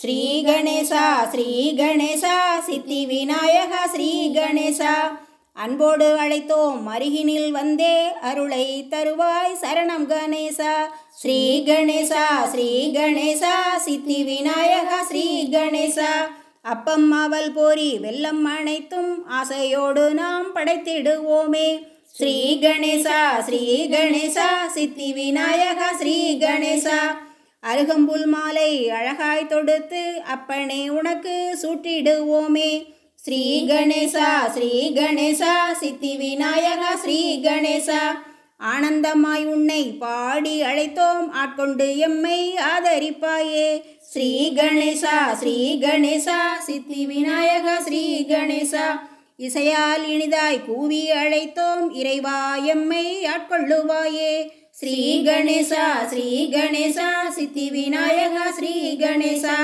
ஸ்ரீ கணேசா ஸ்ரீ கணேசா சித்தி விநாயகா ஸ்ரீ கணேசா அன்போடு அழைத்தோம் அருகினில் வந்தே அருளை தருவாய் சரணம் கணேசா ஸ்ரீ கணேசா ஸ்ரீ கணேசா சித்தி விநாயகா ஸ்ரீ கணேசா அப்பம் அவல் போரி வெள்ளம் அனைத்தும் ஆசையோடு நாம் படைத்திடுவோமே ஸ்ரீ கணேசா ஸ்ரீ கணேசா சித்தி விநாயகா ஸ்ரீ கணேசா அருகம்புல் மாலை அழகாய் தொடுத்து அப்பனே உனக்கு சூட்டிடுவோமே ஸ்ரீ கணேசா ஸ்ரீ கணேசா சித்தி விநாயகா ஸ்ரீ கணேசா ஆனந்தமாய் உன்னை பாடி அழைத்தோம் ஆட்கொண்டு எம்மை ஆதரிப்பாயே ஸ்ரீ கணேசா ஸ்ரீ கணேசா சித்தி விநாயகா ஸ்ரீ கணேசா இசையால் இனிதாய் கூவி அழைத்தோம் இறைவா எம்மை ஆட்கொள்ளுவாயே ஸ்ரீ கணேசா ஸ்ரீ கணேசா சித்தி விநாயகா ஸ்ரீ கணேசா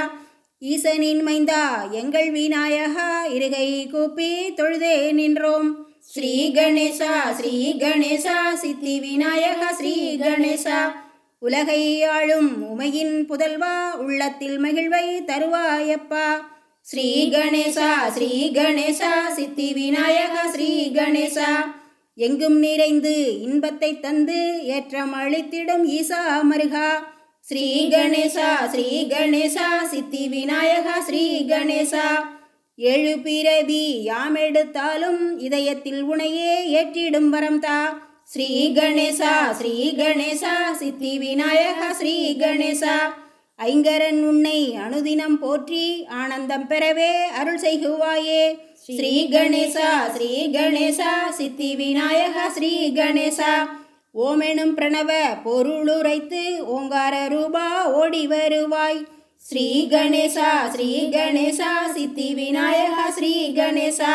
ஈசனின் மைந்தா எங்கள் விநாயகா இருகை கூப்பி தொழுதே நின்றோம் ஸ்ரீ கணேசா ஸ்ரீ கணேசா சித்தி விநாயகா ஸ்ரீ கணேசா உலகை ஆளும் உமையின் புதல்வா உள்ளத்தில் மகிழ்வை தருவாயப்பா ஸ்ரீ கணேசா ஸ்ரீ கணேசா சித்தி விநாயகா ஸ்ரீ கணேசா எங்கும் நிறைந்து இன்பத்தை தந்து ஏற்றம் அளித்திடும் ஈசா மருகா ஸ்ரீ கணேசா ஸ்ரீ கணேசா சித்தி விநாயகா ஸ்ரீ கணேசா ஏழு பிறவி யாமெடுத்தாலும் இதயத்தில் உனையே ஏற்றிடும் வரம் தா ஸ்ரீ கணேசா ஸ்ரீ கணேசா சித்தி விநாயகா ஸ்ரீ கணேசா ஐங்கரன் உன்னை அனுதினம் போற்றி ஆனந்தம் பெறவே அருள் செய்குவாயே ஸ்ரீ கணேசா ஸ்ரீ கணேசா சித்தி விநாயகா ஸ்ரீ கணேசா ஓமெனும் பிரணவ பொருளுரைத்து ஓங்கார ரூபா ஓடி வருவாய் ஸ்ரீ கணேசா ஸ்ரீ கணேசா சித்தி விநாயகா ஸ்ரீ கணேசா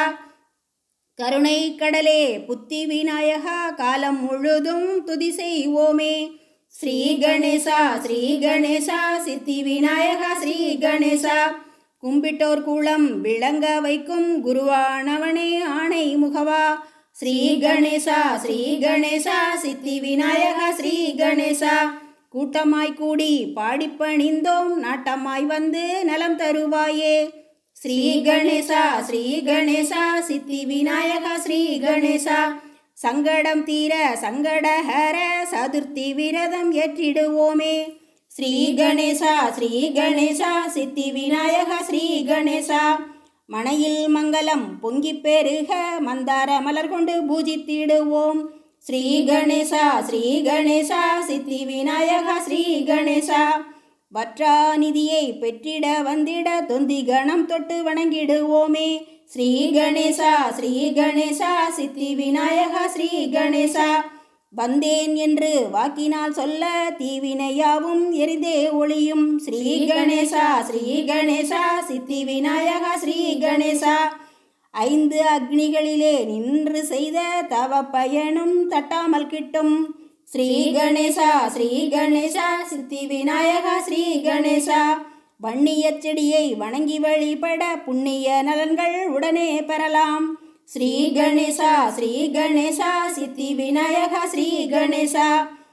கருணை கடலே புத்தி விநாயகா காலம் முழுதும் துதி செய்வோமே ஸ்ரீ கணேசா ஸ்ரீ கணேசா சித்தி விநாயகா ஸ்ரீ கணேசா கும்பிட்டோர் கூலம் விளங்க வைக்கும் குருவானவனே ஆணை முகவா ஸ்ரீ கணேசா ஸ்ரீ கணேசா சித்தி விநாயகா ஸ்ரீ கணேசா கூட்டமாய் கூடி பாடிப்பணிந்தோம் நாட்டமாய் வந்து நலம் தருவாயே ஸ்ரீ கணேசா ஸ்ரீ கணேசா சித்தி விநாயகா ஸ்ரீ கணேசா சங்கடம் தீர சங்கடஹர சதுர்த்தி விரதம் ஏற்றிடுவோமே ஸ்ரீ கணேசா ஸ்ரீ கணேசா சித்தி விநாயகா ஸ்ரீ கணேசா மனையில் மங்களம் பொங்கி பெருக மந்தார மலர் கொண்டு பூஜித்திடுவோம் ஸ்ரீ கணேசா ஸ்ரீ கணேசா சித்தி விநாயகா ஸ்ரீ கணேசா வற்றா நிதியை பெற்றிட வந்திட தொந்தி கணம் தொட்டு வணங்கிடுவோமே ஸ்ரீ கணேசா ஸ்ரீ கணேசா சித்தி விநாயகா ஸ்ரீ கணேசா வந்தேன் என்று வாக்கினால் சொல்ல தீவினையாவும் எரிதே ஒளியும் ஸ்ரீ கணேசா ஸ்ரீ கணேசா சித்தி விநாயகா ஸ்ரீ கணேசா ஐந்து அக்னிகளிலே நின்று செய்த தவ பயனும் தட்டாமல் கிட்டும் ஸ்ரீ கணேசா ஸ்ரீ கணேசா சித்தி விநாயகா ஸ்ரீ கணேசா வன்னிய செடியை வணங்கி வழிபட புண்ணிய நலன்கள் உடனே பெறலாம் ஸ்ரீ கணேசா ஸ்ரீ கணேசா சித்தி விநாயகா ஸ்ரீ கணேசா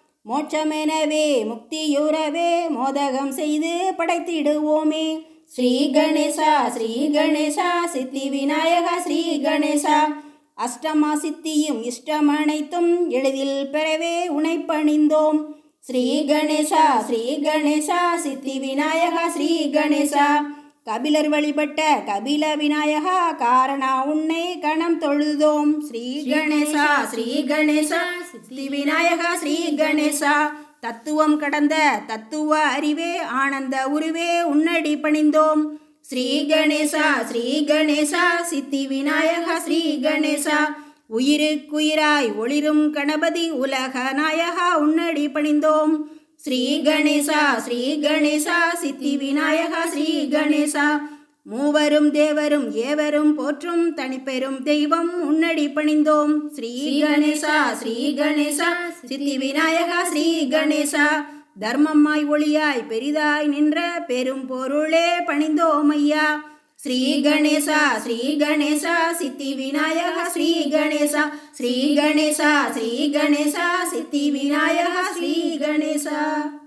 மோட்சமெனவே முக்தியுறவே மோதகம் செய்து படைத்திடுவோமே ஸ்ரீ கணேசா ஸ்ரீ கணேசா சித்தி விநாயகா ஸ்ரீ கணேசா அஷ்டமா சித்தியும் இஷ்டமனைத்தும் எளிதில் பெறவே உனை பணிந்தோம் ஸ்ரீ கணேசா ஸ்ரீ கணேசா சித்தி விநாயகா ஸ்ரீ கணேசா கபிலர் வழிபட்ட கபில விநாயகா காரணா உன்னை கணம் தொழுதோம் ஸ்ரீ கணேசா ஸ்ரீ கணேசா சித்தி விநாயகா ஸ்ரீ கணேசா தத்துவம் கடந்த தத்துவ அறிவே ஆனந்த உருவே உன்னடி பணிந்தோம் ஸ்ரீ கணேசா ஸ்ரீ கணேசா சித்தி விநாயகா ஸ்ரீ கணேசா உயிருக்குயிராய் ஒளிரும் கணபதி உலக நாயகா உன்னடி பணிந்தோம் ஸ்ரீ கணேசா ஸ்ரீ கணேசா சித்தி விநாயகா ஸ்ரீ கணேசா மூவரும் தேவரும் ஏவரும் போற்றும் தனிப்பெரும் தெய்வம் உன்னடி பணிந்தோம் ஸ்ரீ கணேசா ஸ்ரீ கணேசா சித்தி விநாயகா ஸ்ரீ கணேசா தர்மமாய் ஒளியாய் பெரிதாய் நின்ற பெரும் பொருளே பணிந்தோம் ஐயா ஸ்ரீ கணேசா ஸ்ரீ கணேசா சித்தி விநாயகா ஸ்ரீ கணேசா ஸ்ரீ கணேசா ஸ்ரீ கணேசா சித்தி விநாயகா ஸ்ரீ கணேசா